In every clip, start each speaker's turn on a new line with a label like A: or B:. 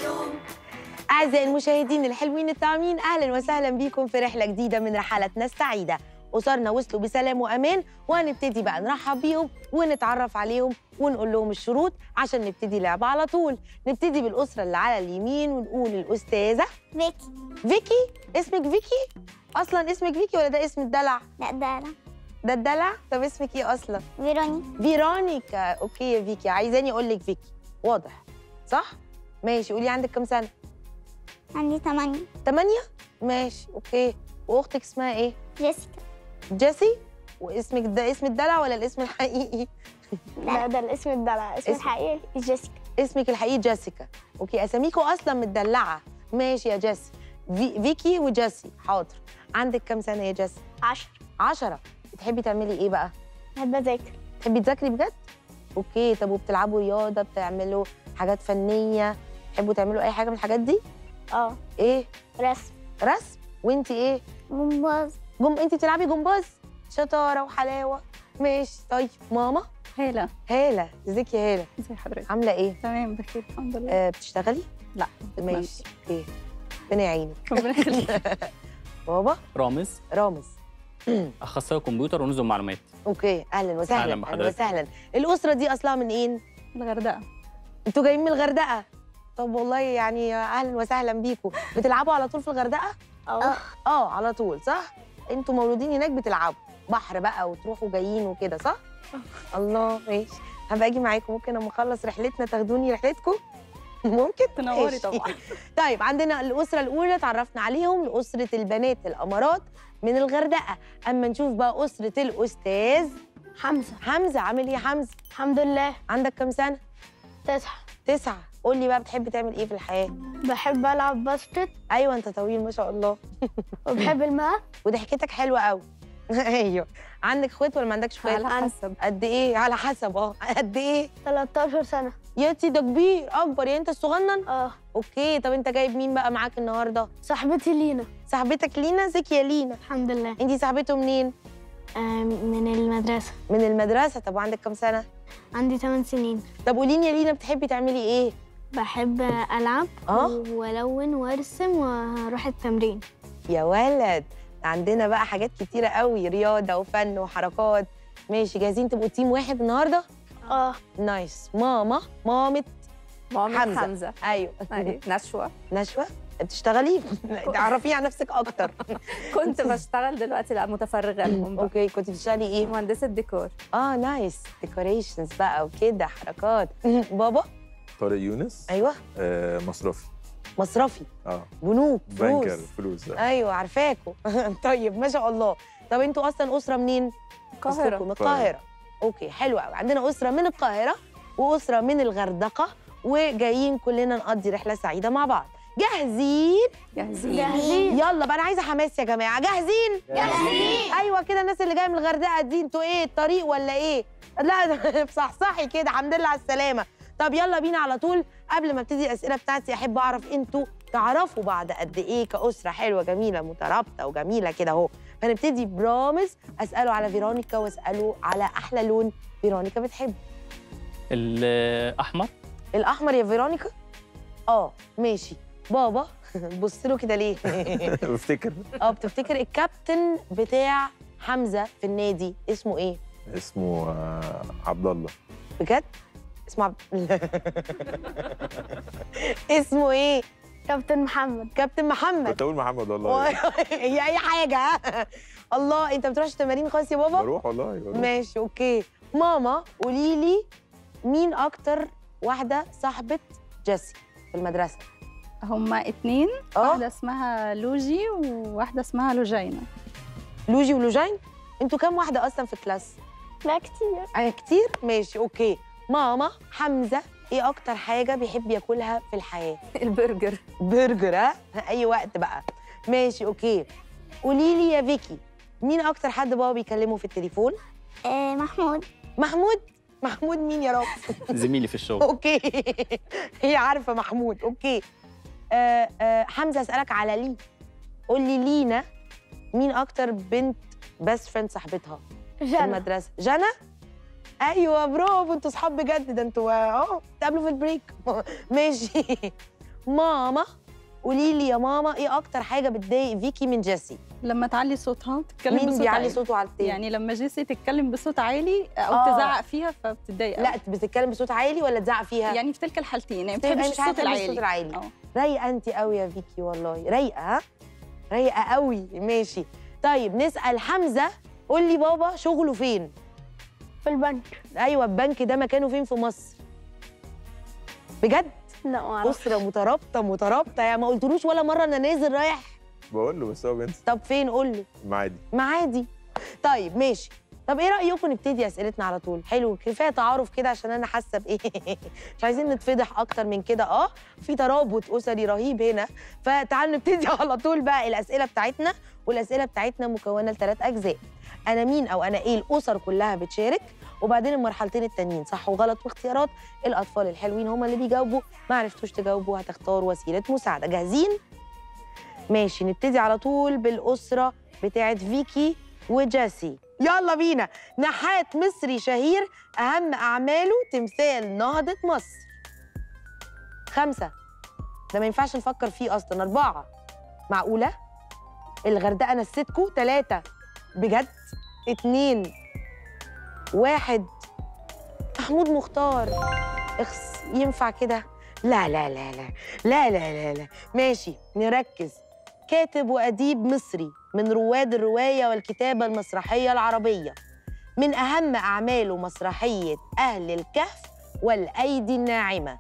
A: أعزائي المشاهدين الحلوين الطعمين أهلا وسهلا بيكم في رحلة جديدة من رحلاتنا السعيدة أسرنا وصلوا بسلام وأمان وهنبتدي بقى نرحب بيهم ونتعرف عليهم ونقول لهم الشروط عشان نبتدي لعبة على طول نبتدي بالأسرة اللي على اليمين ونقول الأستاذة
B: فيكي
A: فيكي اسمك فيكي أصلا اسمك فيكي ولا ده اسم الدلع
B: لا ده
A: ده الدلع طب اسمك إيه أصلا
B: فيروني
A: فيرونيكا أوكي يا فيكي عايزاني أقول لك فيكي واضح صح ماشي قولي عندك كام سنة
B: عندي ثمانية
A: تمانية ماشي اوكي واختك اسمها ايه
B: جيسيكا
A: جيسي واسمك ده اسم الدلع ولا الاسم الحقيقي
B: لا ده الاسم الدلع اسم
A: اسم-
B: الحقيقي جيسيكا
A: اسمك الحقيقي جيسيكا اوكي اساميكوا اصلا متدلعه ماشي يا جيسي في... فيكي وجيسي حاضر عندك كام سنه يا جيسي
B: عشر
A: عشرة بتحبي تعملي ايه بقى
B: بحب اذاكر
A: بتحبي تذاكري بجد اوكي طب وبتلعبوا رياضه بتعملوا حاجات فنيه تحبوا تعملوا اي حاجه من الحاجات دي
B: اه
A: ايه
B: رسم
A: رسم وانت ايه
B: جمباز
A: جم انت بتلعبي جمباز شطاره وحلاوه ماشي طيب ماما
C: هالة
A: هاله ازيك يا هاله
C: ازي حضرتك
A: عامله ايه
C: تمام بخير الحمد لله
A: آه بتشتغلي
C: لا
A: ماشي اوكي ربنا يعينك
C: ربنا يخليك
A: بابا
D: رامز
A: رامز
D: اخصائي كمبيوتر ونظم معلومات
A: اوكي اهلا وسهلا
D: أهلاً
A: اهلا
D: بحضرتك.
A: وسهلا الاسره دي اصلها من ايه
C: الغردقة
A: انتوا جايين من الغردقه طب والله يعني اهلا وسهلا بيكم بتلعبوا على طول في الغردقه
B: اه
A: اه على طول صح انتوا مولودين هناك بتلعبوا بحر بقى وتروحوا جايين وكده صح الله ماشي هبقى اجي معاكم ممكن اما اخلص رحلتنا تاخدوني رحلتكم ممكن
C: تنوري
A: ماشي.
C: طبعا
A: طيب عندنا الاسره الاولى اتعرفنا عليهم لاسره البنات الامارات من الغردقه اما نشوف بقى اسره الاستاذ
B: حمزة
A: حمزه عامل ايه يا حمزه
B: الحمد لله
A: عندك كام سنه
B: تسعة
A: تسعة قول لي بقى بتحب تعمل ايه في الحياه
B: بحب ألعب باسكت
A: ايوه انت طويل ما شاء الله
B: وبحب الماء
A: وضحكتك حلوه قوي ايوه عندك اخوات ولا ما عندكش اخوات
C: على حسب
A: قد ايه على حسب اه قد ايه
B: 13 سنة
A: يا تي ده كبير اكبر يعني انت الصغنن
B: اه
A: اوكي طب انت جايب مين بقى معاك النهارده
B: صاحبتي لينا
A: صاحبتك لينا ازيك يا لينا
B: الحمد لله
A: انتي صاحبته منين
B: آه من المدرسة
A: من المدرسه طب عندك كام سنه
B: عندي 8 سنين
A: طب قولي لي يا لينا بتحبي تعملي ايه
B: بحب ألعب
A: اه
B: والون وارسم واروح التمرين
A: يا ولد عندنا بقى حاجات كتيره قوي رياضه وفن وحركات ماشي جاهزين تبقوا تيم واحد النهارده
B: اه
A: نايس ماما مامة
C: مامة
A: حمزة.
C: حمزة
A: ايوه
C: أيوة، نشوة
A: نشوى بتشتغلي تعرفي عن نفسك اكتر
C: كنت بشتغل دلوقتي لا متفرغة لهم بقى
A: اوكي كنت بتشتغلي ايه
C: مهندسة ديكور
A: اه نايس ديكوريشنز بقى وكده حركات بابا
E: طارق يونس
A: ايوه
E: آه مصرفي
A: مصرفي
E: اه
A: بنوك
E: بنكر
A: فلوس
E: فلوس آه.
A: ايوه عارفاكوا طيب ما شاء الله طب انتوا اصلا اسره منين
C: القاهرة
A: أصلكم من القاهره اوكي حلو قوي عندنا اسره من القاهره واسره من الغردقه وجايين كلنا نقضي رحله سعيده مع بعض جاهزين
C: جاهزين
B: جاهزين
A: يلا بقى انا عايزه حماس يا جماعه جاهزين
B: جاهزين
A: ايوه كده الناس اللي جايه من الغردقه دي انتوا ايه الطريق ولا ايه لا صحصحي كده الحمد لله على السلامه طب يلا بينا على طول قبل ما ابتدي الاسئله بتاعتي احب اعرف انتوا تعرفوا بعض قد ايه كاسره حلوه جميله مترابطه وجميله كده اهو فنبتدي برامز اساله على فيرونيكا واساله على احلى لون فيرونيكا بتحب
D: الاحمر
A: الاحمر يا فيرونيكا اه ماشي بابا بص له كده ليه
E: بفتكر
A: اه بتفتكر الكابتن بتاع حمزه في النادي اسمه ايه
E: اسمه آه عبد الله
A: بجد اسمه عبد اسمه ايه
B: كابتن محمد
A: كابتن محمد
E: كنت اقول محمد والله
A: هي اي حاجه ها؟ الله انت بتروحش تمارين خالص يا بابا
E: بروح والله بروح.
A: ماشي اوكي ماما قولي لي مين اكتر واحده صاحبه جيسي في المدرسه
C: هما اتنين
A: اه
C: واحدة اسمها لوجي وواحدة اسمها لوجينا
A: لوجي ولوجين انتوا كام واحده اصلا في الكلاس
B: لا كتير
A: آه كتير ماشي اوكي ماما حمزه ايه اكتر حاجه بيحب ياكلها في الحياه
C: البرجر
A: برجر ها اي وقت بقى ماشي اوكي قولي لي يا فيكي مين اكتر حد بابا بيكلمه في التليفون
B: آه محمود
A: محمود محمود مين يا رب
D: زميلي في الشغل
A: اوكي هي عارفه محمود اوكي آه آه حمزه اسالك على لي قول لي لينا مين اكتر بنت بيست فريند صاحبتها في
B: جنى
A: المدرسه جنى ايوه برافو انتوا صحاب بجد ده انتوا اه تقابلوا في البريك ماشي ماما قولي لي يا ماما ايه اكتر حاجه بتضايق فيكي من جيسي
C: لما تعلي صوتها تتكلم
A: مين
C: بصوت
A: بيعلي
C: عالي.
A: صوته على التاني
C: يعني لما جيسي تتكلم بصوت عالي او
A: آه.
C: تزعق فيها فبتتضايق
A: لا
C: أوي.
A: بتتكلم بصوت عالي ولا تزعق فيها
C: يعني في تلك الحالتين يعني ما
A: تبقى
C: بتحبش
A: مش عارفه
C: الصوت
A: الصوت
C: العالي
A: العالي
C: اه
A: رايقه انت قوي يا فيكي والله رايقه ها رايقه قوي ماشي طيب نسال حمزه قول لي بابا شغله فين
B: في البنك
A: ايوه البنك ده مكانه فين في مصر بجد
B: لا ما اعرفش
A: اسره مترابطه مترابطه يا ما قلتلوش ولا مره انا نازل رايح
E: بقول له بس هو بينسى
A: طب فين قول له
E: معادي
A: معادي طيب ماشي طب ايه رايكم نبتدي اسئلتنا على طول حلو كفايه تعارف كده عشان انا حاسه بايه مش عايزين نتفضح اكتر من كده اه في ترابط اسري رهيب هنا فتعالوا نبتدي على طول بقى الاسئله بتاعتنا والاسئله بتاعتنا مكونه لثلاث اجزاء انا مين او انا ايه الاسر كلها بتشارك وبعدين المرحلتين التانيين صح وغلط واختيارات الاطفال الحلوين هم اللي بيجاوبوا ما عرفتوش تجاوبوا هتختاروا وسيله مساعده جاهزين ماشي نبتدي على طول بالاسره بتاعت فيكي وجاسي يلا بينا نحات مصري شهير أهم أعماله تمثال نهضة مصر خمسة ده ما ينفعش نفكر فيه أصلا أربعة معقولة الغردقة نسيتكو تلاتة بجد اتنين واحد محمود مختار اخس ينفع كده لا لا لا لا لا لا لا لا ماشي نركز كاتب وأديب مصري من رواد الرواية والكتابة المسرحية العربية من أهم أعماله مسرحية أهل الكهف والأيدي الناعمة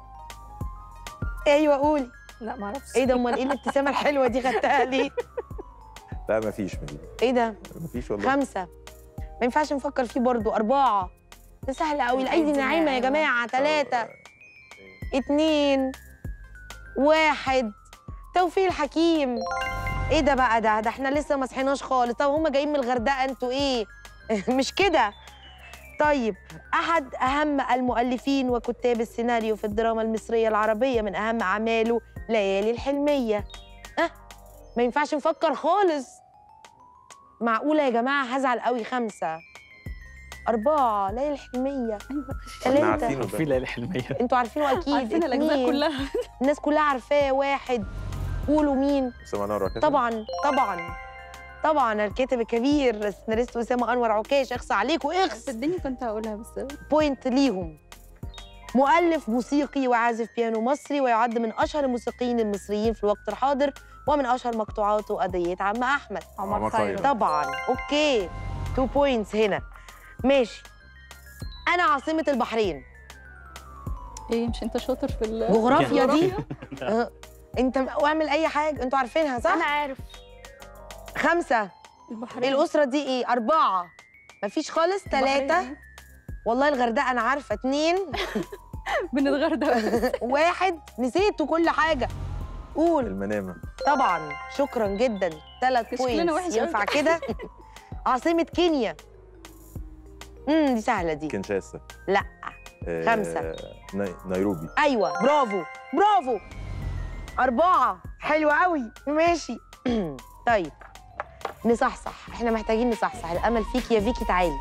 A: أيوة قولي
C: لا ما اعرفش
A: إيه ده أمال إيه الابتسامة الحلوة دي خدتها ليه؟
E: لا مفيش مفيش
A: إيه ده؟
E: مفيش والله
A: خمسة ما ينفعش نفكر فيه برضو أربعة ده سهل قوي الأيدي
C: الأيدي
A: الناعمة يا
C: الناعمة.
A: جماعة ثلاثة اتنين واحد توفيق الحكيم ايه ده بقى ده ده احنا لسه ما صحيناش خالص طب هما جايين من الغردقه انتوا ايه مش كده طيب احد اهم المؤلفين وكتاب السيناريو في الدراما المصريه العربيه من اهم اعماله ليالي الحلميه اه ما ينفعش نفكر خالص معقوله يا جماعه هزعل قوي خمسه اربعه ليالي الحلميه
E: احنا
A: ثلاثه
E: عارفينه
D: في
E: ده
D: ليالي حلميه
A: انتوا عارفينه اكيد
C: عارفين الاجزاء
A: اتنين.
C: كلها
A: الناس كلها عارفاه واحد قولوا مين
E: اسامه انور عكاشة.
A: طبعا طبعا طبعا الكاتب الكبير السيناريست اسامه انور عكاش اخص عليكم اخص
C: صدقني كنت هقولها بس
A: بوينت ليهم مؤلف موسيقي وعازف بيانو مصري ويعد من اشهر الموسيقيين المصريين في الوقت الحاضر ومن اشهر مقطوعاته قضيه عم احمد
E: عمر خيرت.
A: طبعا اوكي تو بوينتس هنا ماشي انا عاصمه البحرين
C: ايه مش انت شاطر في ال
A: جغرافيا دي أه، انت اعمل اي حاجه انتوا عارفينها صح
B: انا عارف
A: خمسه
C: البحرين
A: الاسره دي ايه اربعه مفيش خالص ثلاثه
C: البحرين.
A: والله الغردقه انا عارفه اتنين
C: بنتغردى
A: واحد نسيتوا كل حاجه قول
E: المنامه
A: طبعا شكرا جدا ثلاث
C: شكلنا وحش
A: بوينتس
C: أوي.
A: ينفع كده عاصمه كينيا امم دي سهله دي
E: كنشاسا
A: لا
E: آه،
A: خمسة.
E: ني- نيروبي
A: ايوه برافو برافو اربعه حلو قوي ماشي طيب نصحصح احنا محتاجين نصحصح الامل فيك يا فيكي تعالي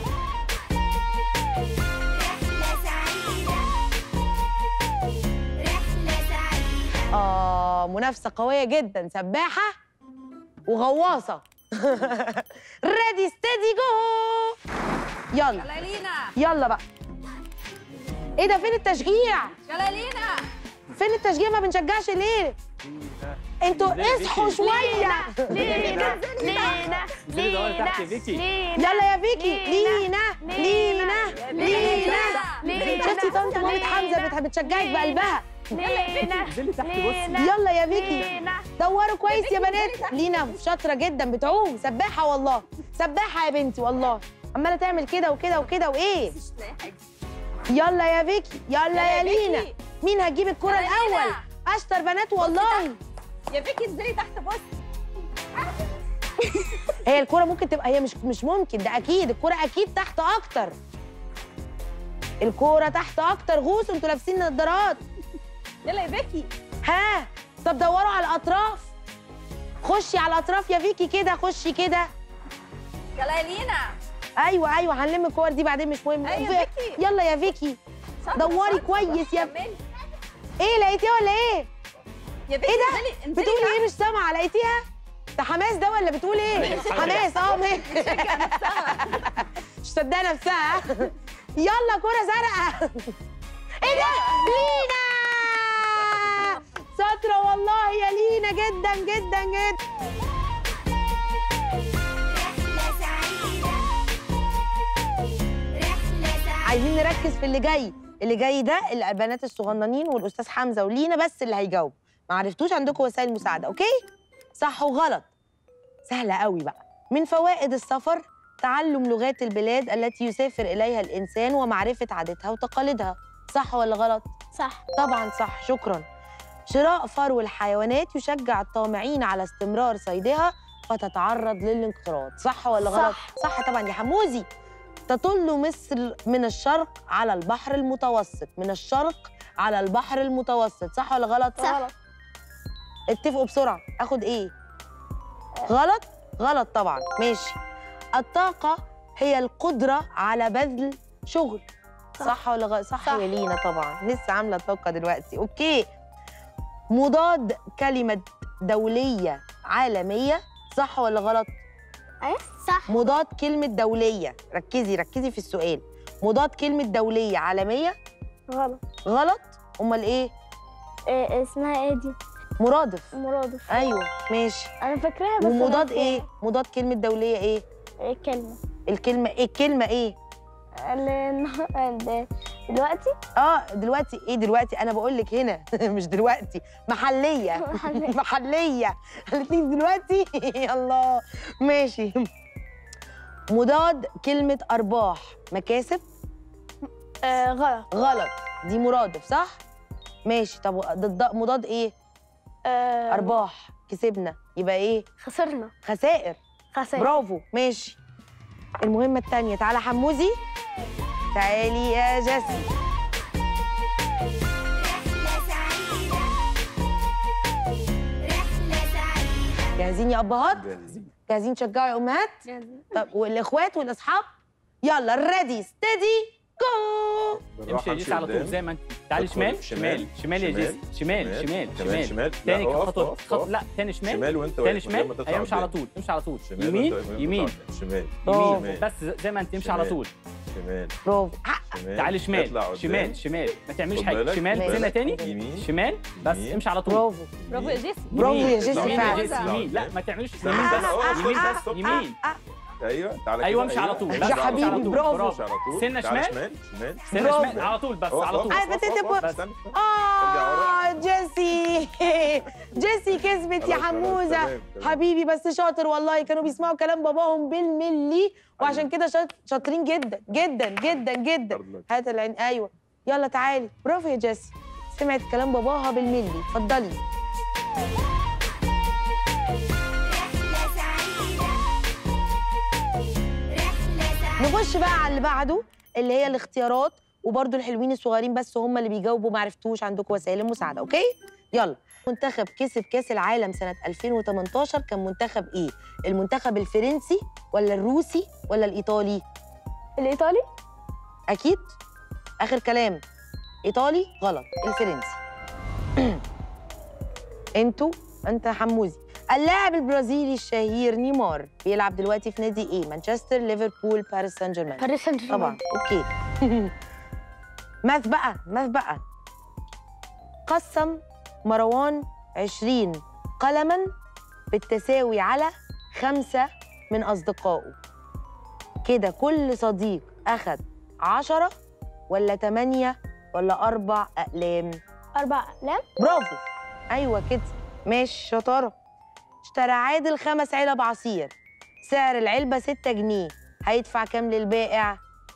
F: رحلة سعيدة رحلة سعيدة
A: اه منافسه قويه جدا سباحه وغواصه ريدي ستيدي جو يلا
F: شلالينا
A: يلا بقى ايه ده فين التشجيع
F: شلالينا
A: فين التشجيع ما بنشجعش ليه انتوا اصحوا شويه
B: لينا لينا
D: انزلي دوري تحت يا فيكي
A: يلا يا فيكي لينا لينا لينا شفتي طنط مامة حمزه بت- بتشجعك بقلبها
B: لينا
D: انزلي تحت بصي
A: يلا يا فيكي
B: لينا
A: دوروا كويس يا بنات لينا شاطره جدا بتعوم سباحه والله سباحه يا بنتي والله عماله تعمل كده وكده وكده وايه يلا يا فيكي يلا يا لينا مين هتجيب الكره الاول اشطر بنات والله
F: يا فيكي انزلي تحت بص
A: هي الكره ممكن تبقى هي مش مش ممكن ده اكيد الكره اكيد تحت اكتر الكوره تحت اكتر غوص انتوا لابسين نظارات
F: يلا يا فيكي
A: ها طب دوروا على الاطراف خشي على الاطراف يا فيكي كده خشي كده
F: شلالينا
A: ايوه ايوه هنلم الكور دي بعدين مش مهم
F: أيوة
A: في-
F: فيكي.
A: يلا يا فيكي
F: شاطرة،
A: دوري
F: شاطرة.
A: كويس يا
F: كملي
A: ايه لقيتيه ولا ايه
F: يا فيكي
A: إيه ده؟
F: انزلي انزلي
A: بتقولي ايه مش سامعه لقيتيها ده حماس ده ولا بتقول ايه حماس اه ماشي مش مصدقه نفسها يلا كرة زرقاء ايه ده لينا شاطرة والله يا لينا جدا جدا جدا عايزين نركز في اللي جاي اللي جاي ده البنات الصغننين والاستاذ حمزه ولينا بس اللي هيجاوب ما عرفتوش عندكم وسائل مساعده اوكي صح وغلط سهله قوي بقى من فوائد السفر تعلم لغات البلاد التي يسافر اليها الانسان ومعرفه عاداتها وتقاليدها صح ولا غلط
B: صح
A: طبعا صح شكرا شراء فرو الحيوانات يشجع الطامعين على استمرار صيدها فتتعرض للانقراض صح ولا
B: صح.
A: غلط صح طبعا يا حموزي تطل مصر من الشرق على البحر المتوسط من الشرق على البحر المتوسط صح ولا غلط
B: صح.
A: اتفقوا بسرعه اخد ايه غلط غلط طبعا ماشي الطاقه هي القدره على بذل شغل صح ولا غلط صح,
B: صح.
A: يا لينا طبعا لسه عامله طاقه دلوقتي اوكي مضاد كلمه دوليه عالميه صح ولا غلط
B: ايه صح
A: مضاد كلمه دوليه ركزي ركزي في السؤال مضاد كلمه دوليه عالميه
B: غلط
A: غلط امال ايه
B: إيه اسمها ايه دي
A: مرادف
B: مرادف
A: ايوه ماشي
B: انا فاكراها بس
A: ومضاد
B: ناسيها.
A: ايه مضاد كلمه دوليه ايه
B: ايه كلمه
A: الكلمه ايه الكلمه ايه
B: ال- دلوقتي
A: اه دلوقتي ايه دلوقتي انا بقول لك هنا مش دلوقتي محليه
B: محلية.
A: محليه الاثنين دلوقتي الله ماشي مضاد كلمه ارباح مكاسب
B: آه غلط
A: غلط دي مرادف صح ماشي طب ضد مضاد ايه
B: آه
A: ارباح كسبنا يبقى ايه
B: خسرنا
A: خسائر
B: خسرنا
A: برافو ماشي المهمة التانية تعالى حموزي تعالي يا جسي جاهزين يا أبهات؟
E: جاهزين
A: جاهزين تشجعوا يا أمهات؟ طب والإخوات والأصحاب؟ يلا ريدي ستدي جو
D: امشي يا جيسي على طول زي ما انت تعالي
E: ادخل
D: شمال
E: شمال،
D: شمال شمال يا
E: شمال،
D: جيسي شمال شمال
E: كمان
D: شمال
E: شمال
D: تاني
E: لا، اقف،
D: خطوه
E: اقف،
D: خطوه
E: اقف.
D: لا تاني شمال
E: شمال وانت
D: تاني
E: واقف من غير ما
D: شمال
E: تطلع
D: ايوه امشي على
E: قدام.
D: طول امشي على طول
E: شمال
D: يمين
E: وانت واقف من غير ما
D: يمين
E: تطلع قدام. شمال
A: برافو.
D: يمين
E: شمال.
D: بس زي ما انت امشي على
E: شمال.
D: طول
E: شمال
A: برافو
E: شمال
D: تعالي شمال
E: اطلع قدام.
D: شمال شمال ما تعمليش
E: خد
D: حاجه
E: بالك،
D: شمال
E: خد
D: سنه
E: بالك.
D: تاني
E: يمين
D: شمال بس
E: يمين.
D: امشي على طول
A: برافو
F: برافو يا جيسي
A: برافو يا
D: يمين.
A: جيسي
D: يمين يا
A: فعلا.
D: جيسي يمين لا ما تعمليش
E: استنى،
D: يمين
E: استنى، اقف،
D: بس يمين
E: استنى،
D: بس
E: استنى.
D: يمين
E: ايوه تعالى
D: أيوة،
E: كده،
D: امشي على طول.
E: امشي
D: بس
A: يا
E: على
A: حبيبي،
E: طول.
A: برافو.
E: امشي على طول
D: سنة
E: تعالى
D: شمال.
E: شمال شمال
D: سنه
A: برافو.
D: شمال على طول بس
E: اقف،
D: على
E: اقف،
D: طول
A: عارفة
E: اقف، اقف،
A: تتبقى-
E: اقف، استنى.
A: آه جيسي جيسي كسبت يا
E: خلاص، خلاص،
A: حموزة
E: تمام، تمام.
A: حبيبي بس شاطر والله كانوا بيسمعوا كلام باباهم بالملي وعشان كده شاط- شاطرين جدا جدا جدا جدا
E: برضه.
A: هات العين ايوه يلا تعالي برافو يا جيسي سمعت كلام باباها بالملي اتفضلي نخش بقى على اللي بعده اللي هي الاختيارات وبرده الحلوين الصغيرين بس هم اللي بيجاوبوا ما عرفتوش عندكم وسائل المساعده اوكي يلا منتخب كسب كاس العالم سنه 2018 كان منتخب ايه المنتخب الفرنسي ولا الروسي ولا الايطالي
B: الايطالي
A: اكيد اخر كلام ايطالي غلط الفرنسي انتوا انت حموزي اللاعب البرازيلي الشهير نيمار بيلعب دلوقتي في نادي ايه مانشستر ليفربول باريس سان جيرمان
B: باريس سان جيرمان
A: طبعا اوكي ماث بقى ماث بقى قسم مروان 20 قلما بالتساوي على خمسة من أصدقائه كده كل صديق أخد عشرة ولا تمانية ولا أربع أقلام
B: اربع اقلام
A: برافو أيوة كده ماشي شطارة اشترى عادل خمس علب عصير سعر العلبة ستة جنيه هيدفع كام للبائع؟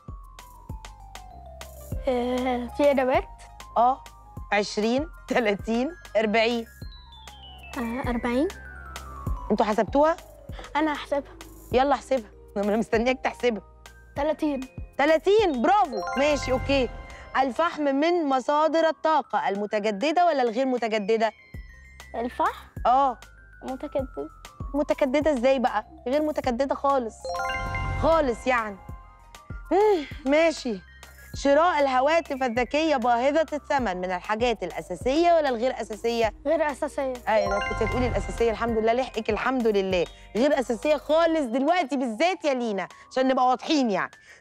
B: آه في اجابات
A: اه 20 30 40
B: آه 40
A: انتوا حسبتوها
B: انا هحسبها
A: يلا احسبها انا مستنياك تحسبها
B: 30
A: 30 برافو ماشي اوكي الفحم من مصادر الطاقة المتجددة ولا الغير متجددة؟
B: الفحم
A: اه
B: متكدس
A: متجددة ازاي بقى؟ غير متجددة خالص خالص يعني مم، ماشي شراء الهواتف الذكيه باهظه الثمن من الحاجات الاساسيه ولا الغير اساسيه
B: غير أساسية
A: ايوه انا كنت هتقولي الاساسيه الحمد لله لحقك الحمد لله غير اساسيه خالص دلوقتي بالذات يا لينا عشان نبقى واضحين يعني